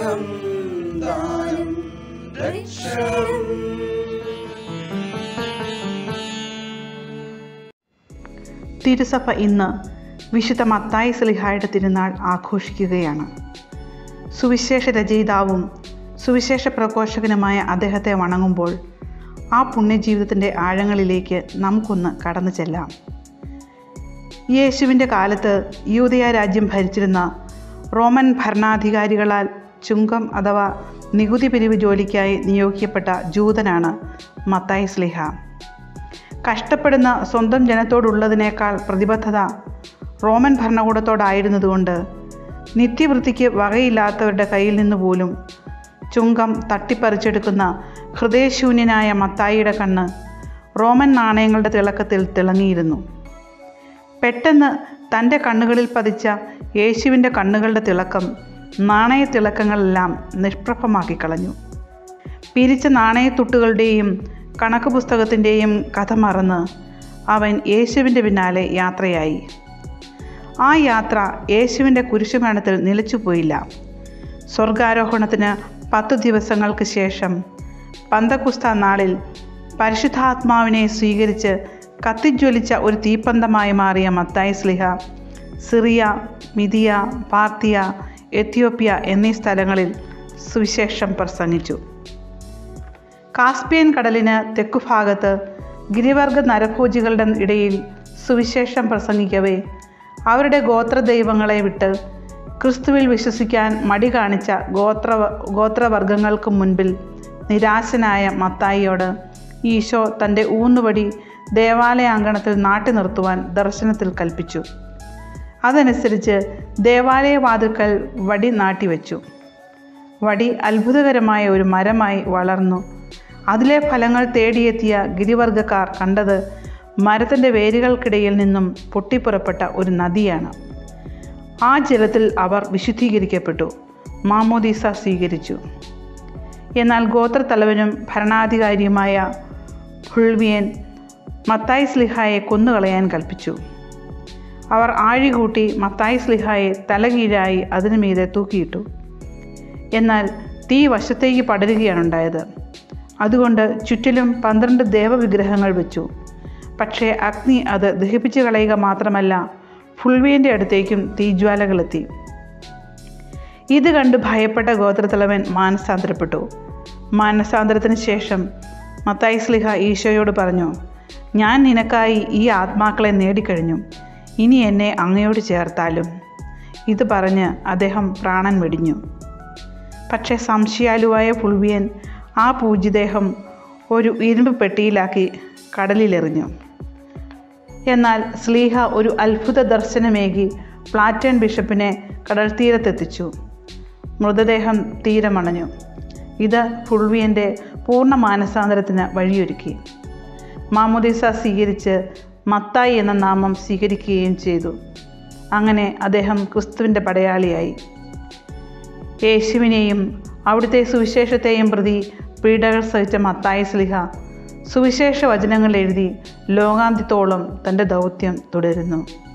മരണം ദാനം രക്ഷണം തിരുസഭ ഇന്ന് വിശുദ്ധ മത്തായി സ്ലിഹായുടെ തിരുനാൾ ആഘോഷിക്കുകയാണ് സുവിശേഷ രചയിതാവും സുവിശേഷ പ്രഘോഷകനുമായ അദ്ദേഹത്തെ വണങ്ങുമ്പോൾ ആ പുണ്യജീവിതത്തിൻ്റെ ആഴങ്ങളിലേക്ക് നമുക്കൊന്ന് കടന്നു ചെല്ലാം യേശുവിൻ്റെ കാലത്ത് യൂതയ രാജ്യം ഭരിച്ചിരുന്ന റോമൻ ഭരണാധികാരികളാൽ ചുങ്കം അഥവാ നികുതി പിരിവ് ജോലിക്കായി നിയോഗിക്കപ്പെട്ട ജൂതനാണ് മത്തായി സ്ലിഹ കഷ്ടപ്പെടുന്ന സ്വന്തം ജനത്തോടുള്ളതിനേക്കാൾ പ്രതിബദ്ധത റോമൻ ഭരണകൂടത്തോടായിരുന്നതുകൊണ്ട് നിത്യവൃത്തിക്ക് വകയില്ലാത്തവരുടെ കയ്യിൽ നിന്ന് പോലും ചുങ്കം തട്ടിപ്പറിച്ചെടുക്കുന്ന ഹൃദയശൂന്യനായ മത്തായിയുടെ കണ്ണ് റോമൻ നാണയങ്ങളുടെ തിളക്കത്തിൽ തിളങ്ങിയിരുന്നു പെട്ടെന്ന് തൻ്റെ കണ്ണുകളിൽ പതിച്ച യേശുവിൻ്റെ കണ്ണുകളുടെ തിളക്കം നാണയത്തിളക്കങ്ങളെല്ലാം നിഷ്പ്രഭമാക്കി കളഞ്ഞു പിരിച്ച നാണയത്തുട്ടുകളുടെയും കണക്ക് പുസ്തകത്തിൻ്റെയും കഥ മറന്ന് അവൻ യേശുവിൻ്റെ പിന്നാലെ യാത്രയായി ആ യാത്ര യേശുവിൻ്റെ കുരിശുമരണത്തിൽ നിലച്ചുപോയില്ല സ്വർഗാരോഹണത്തിന് പത്തു ദിവസങ്ങൾക്ക് ശേഷം പന്തക്കുസ്ത നാളിൽ പരിശുദ്ധാത്മാവിനെ സ്വീകരിച്ച് കത്തിജ്വലിച്ച ഒരു തീപ്പന്തമായി മാറിയ മത്തായി സ്ലിഹ സിറിയ മിതിയ പാർത്തിയ എത്യോപ്യ എന്നീ സ്ഥലങ്ങളിൽ സുവിശേഷം പ്രസംഗിച്ചു കാസ്പിയൻ കടലിന് തെക്കുഭാഗത്ത് ഗിരിവർഗ നരഭോജികളുടെ ഇടയിൽ സുവിശേഷം പ്രസംഗിക്കവേ അവരുടെ ഗോത്രദൈവങ്ങളെ വിട്ട് ക്രിസ്തുവിൽ വിശ്വസിക്കാൻ മടി കാണിച്ച ഗോത്ര ഗോത്രവർഗങ്ങൾക്ക് മുൻപിൽ നിരാശനായ മത്തായിയോട് ഈശോ തൻ്റെ ഊന്നുവടി ദേവാലയാങ്കണത്തിൽ നാട്ടി നിർത്തുവാൻ ദർശനത്തിൽ കൽപ്പിച്ചു അതനുസരിച്ച് ദേവാലയവാതുക്കൽ വടി നാട്ടിവെച്ചു വടി അത്ഭുതകരമായ ഒരു മരമായി വളർന്നു അതിലെ ഫലങ്ങൾ തേടിയെത്തിയ ഗിരിവർഗക്കാർ കണ്ടത് മരത്തിൻ്റെ വേരുകൾക്കിടയിൽ നിന്നും പൊട്ടിപ്പുറപ്പെട്ട ഒരു നദിയാണ് ആ ജലത്തിൽ അവർ വിശുദ്ധീകരിക്കപ്പെട്ടു മാമോദീസ സ്വീകരിച്ചു എന്നാൽ ഗോത്രത്തലവനും ഭരണാധികാരിയുമായ ഫുൾവിയൻ മത്തായി സ്ലിഹായെ കൊന്നുകളയാൻ കൽപ്പിച്ചു അവർ ആഴികൂട്ടി മത്തായി സ്ലിഹായെ തലകീഴായി അതിനു മീതെ തൂക്കിയിട്ടു എന്നാൽ തീ വശത്തേക്ക് പടരുകയാണുണ്ടായത് അതുകൊണ്ട് ചുറ്റിലും പന്ത്രണ്ട് ദേവവിഗ്രഹങ്ങൾ വെച്ചു പക്ഷേ അഗ്നി അത് ദഹിപ്പിച്ചു കളയുക മാത്രമല്ല ഫുൾവിയൻ്റെ അടുത്തേക്കും തീജ്വാലകളെത്തി ഇത് കണ്ട് ഭയപ്പെട്ട ഗോത്രത്തലവൻ മാനസാന്തരപ്പെട്ടു മാനസാന്തരത്തിന് ശേഷം മത്തായി സ്ലിഹ ഈശോയോട് പറഞ്ഞു ഞാൻ നിനക്കായി ഈ ആത്മാക്കളെ നേടിക്കഴിഞ്ഞു ഇനി എന്നെ അങ്ങയോട് ചേർത്താലും ഇത് പറഞ്ഞ് അദ്ദേഹം പ്രാണൻ വെടിഞ്ഞു പക്ഷേ സംശയാലുവായ ഫുൾവിയൻ ആ പൂജ്യദേഹം ഒരു ഇരുമ്പ് പെട്ടിയിലാക്കി കടലിലെറിഞ്ഞു എന്നാൽ സ്ലീഹ ഒരു അത്ഭുത ദർശനമേകി പ്ലാറ്റൺ ബിഷപ്പിനെ കടൽ തീരത്തെത്തിച്ചു മൃതദേഹം തീരമണഞ്ഞു ഇത് ഫുൾവിയൻ്റെ പൂർണ്ണ മാനസാന്തരത്തിന് വഴിയൊരുക്കി മാമുദീസ സ്വീകരിച്ച് മത്തായി എന്ന നാമം സ്വീകരിക്കുകയും ചെയ്തു അങ്ങനെ അദ്ദേഹം ക്രിസ്തുവിൻ്റെ പടയാളിയായി യേശുവിനെയും അവിടുത്തെ സുവിശേഷത്തെയും പ്രതി പീഡകൾ സഹിച്ച മത്തായി സ്ലിഹ സുവിശേഷ വചനങ്ങൾ എഴുതി ലോകാന്ത്യത്തോളം തൻ്റെ ദൗത്യം തുടരുന്നു